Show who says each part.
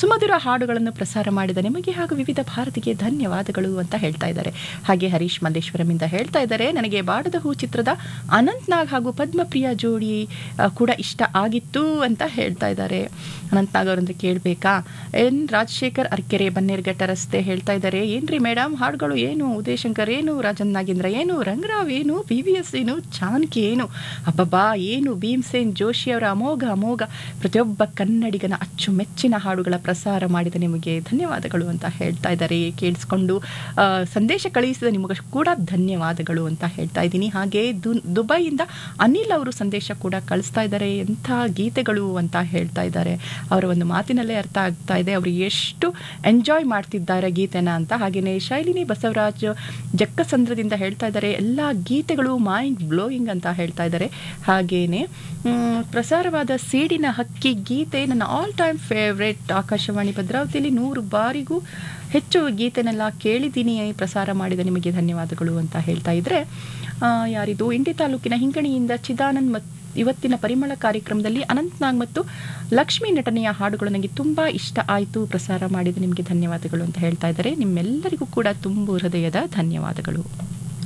Speaker 1: ಸುಮಧುರ ಹಾಡುಗಳನ್ನು ಪ್ರಸಾರ ಮಾಡಿದ ನಿಮಗೆ ಹಾಗೂ ವಿವಿಧ ಭಾರತಿಗೆ ಧನ್ಯವಾದಗಳು ಅಂತ ಹೇಳ್ತಾ ಇದ್ದಾರೆ ಹಾಗೆ ಹರೀಶ್ ಮಲ್ಲೇಶ್ವರಮಿಂದ ಹೇಳ್ತಾ ಇದ್ದಾರೆ ನನಗೆ ಬಾಡದ ಹೂ ಚಿತ್ರದ ಅನಂತ್ನಾಗ್ ಹಾಗೂ ಪದ್ಮಪ್ರಿಯ ಜೋಡಿ ಆ, ಕೂಡ ಇಷ್ಟ ಆಗಿತ್ತು ಅಂತ ಹೇಳ್ತಾ ಇದ್ದಾರೆ ಅನಂತ್ನಾಗ್ ಅವರಂದ್ರೆ ಕೇಳಬೇಕಾ ಎನ್ ರಾಜಶೇಖರ್ ಅರ್ಕೆರೆ ಬನ್ನೇರ್ಘಟ್ಟ ರಸ್ತೆ ಹೇಳ್ತಾ ಇದ್ದಾರೆ ಏನ್ರಿ ಮೇಡಮ್ ಹಾಡುಗಳು ಏನು ಉದಯಶಂಕರ್ ಏನು ರಾಜನ್ ನಾಗೇಂದ್ರ ಏನು ರಂಗರಾವ್ ಏನು ಬಿ ಬಿ ಎಸ್ ಏನು ಚಾನ್ಕಿ ಏನು ಅಬ್ಬಬ್ಬಾ ಏನು ಭೀಮ್ಸೇನ್ ಜೋಶಿ ಅವರ ಅಮೋಘ ಅಮೋಘ ಪ್ರತಿಯೊಬ್ಬ ಕನ್ನಡಿಗನ ಅಚ್ಚುಮೆಚ್ಚಿನ ಹಾಡುಗಳ ಪ್ರಸಾರ ಮಾಡಿದ ನಿಮಗೆ ಧನ್ಯವಾದಗಳು ಅಂತ ಹೇಳ್ತಾ ಇದ್ದಾರೆ ಕೇಳಿಸ್ಕೊಂಡು ಆ, ಸಂದೇಶ ಕಳುಹಿಸಿದ ನಿಮಗೆ ಕೂಡ ಧನ್ಯವಾದಗಳು ಅಂತ ಹೇಳ್ತಾ ಇದ್ದೀನಿ ಹಾಗೆ ದು ದುಬೈಯಿಂದ ಅನಿಲ್ ಅವರು ಸಂದೇಶ ಕೂಡ ಕಳಿಸ್ತಾ ಇದ್ದಾರೆ ಎಂಥ ಗೀತೆಗಳು ಅಂತ ಹೇಳ್ತಾ ಇದ್ದಾರೆ ಅವರ ಒಂದು ಮಾತಿನಲ್ಲೇ ಅರ್ಥ ಆಗ್ತಾ ಇದೆ ಅವರು ಎಷ್ಟು ಎಂಜಾಯ್ ಮಾಡ್ತಿದ್ದಾರೆ ಗೀತೆನ ಅಂತ ಹಾಗೆಯೇ ಶೈಲಿನಿ ಬಸವರಾಜ್ ಜಕ್ಕಸಂದ್ರದಿಂದ ಹೇಳ್ತಾ ಇದ್ದಾರೆ ಎಲ್ಲ ಗೀತೆಗಳು ಮೈಂಡ್ ಬ್ಲೋಯಿಂಗ್ ಅಂತ ಹೇಳ್ತಾ ಇದ್ದಾರೆ ಹಾಗೇನೆ ಮ್, ಪ್ರಸಾರವಾದ ಸೀಡಿನ ಹಕ್ಕಿ ಗೀತೆ ನನ್ನ ಆಲ್ ಟೈಮ್ ಫೇವ್ರೆಟ್ ಆಕಾಶವಾಣಿ ಭದ್ರಾವತಿಯಲ್ಲಿ ನೂರು ಬಾರಿಗೂ ಹೆಚ್ಚು ಗೀತೆನೆಲ್ಲ ಕೇಳಿದ್ದೀನಿ ಪ್ರಸಾರ ಮಾಡಿದ ನಿಮಗೆ ಧನ್ಯವಾದಗಳು ಅಂತ ಹೇಳ್ತಾ ಇದ್ರೆ ಆ, ಯಾರಿದು ಇಂಡಿ ತಾಲೂಕಿನ ಹಿಂಗಣಿಯಿಂದ ಚಿದಾನಂದ್ ಮತ್ತು ಇವತ್ತಿನ ಪರಿಮಳ ಕಾರ್ಯಕ್ರಮದಲ್ಲಿ ಅನಂತ್ನಾಗ್ ಮತ್ತು ಲಕ್ಷ್ಮೀ ನಟನೆಯ ಹಾಡುಗಳು ನನಗೆ ತುಂಬ ಇಷ್ಟ ಆಯಿತು ಪ್ರಸಾರ ಮಾಡಿದ ನಿಮಗೆ ಧನ್ಯವಾದಗಳು ಅಂತ ಹೇಳ್ತಾ ಇದ್ದಾರೆ ನಿಮ್ಮೆಲ್ಲರಿಗೂ ಕೂಡ ತುಂಬು ಹೃದಯದ ಧನ್ಯವಾದಗಳು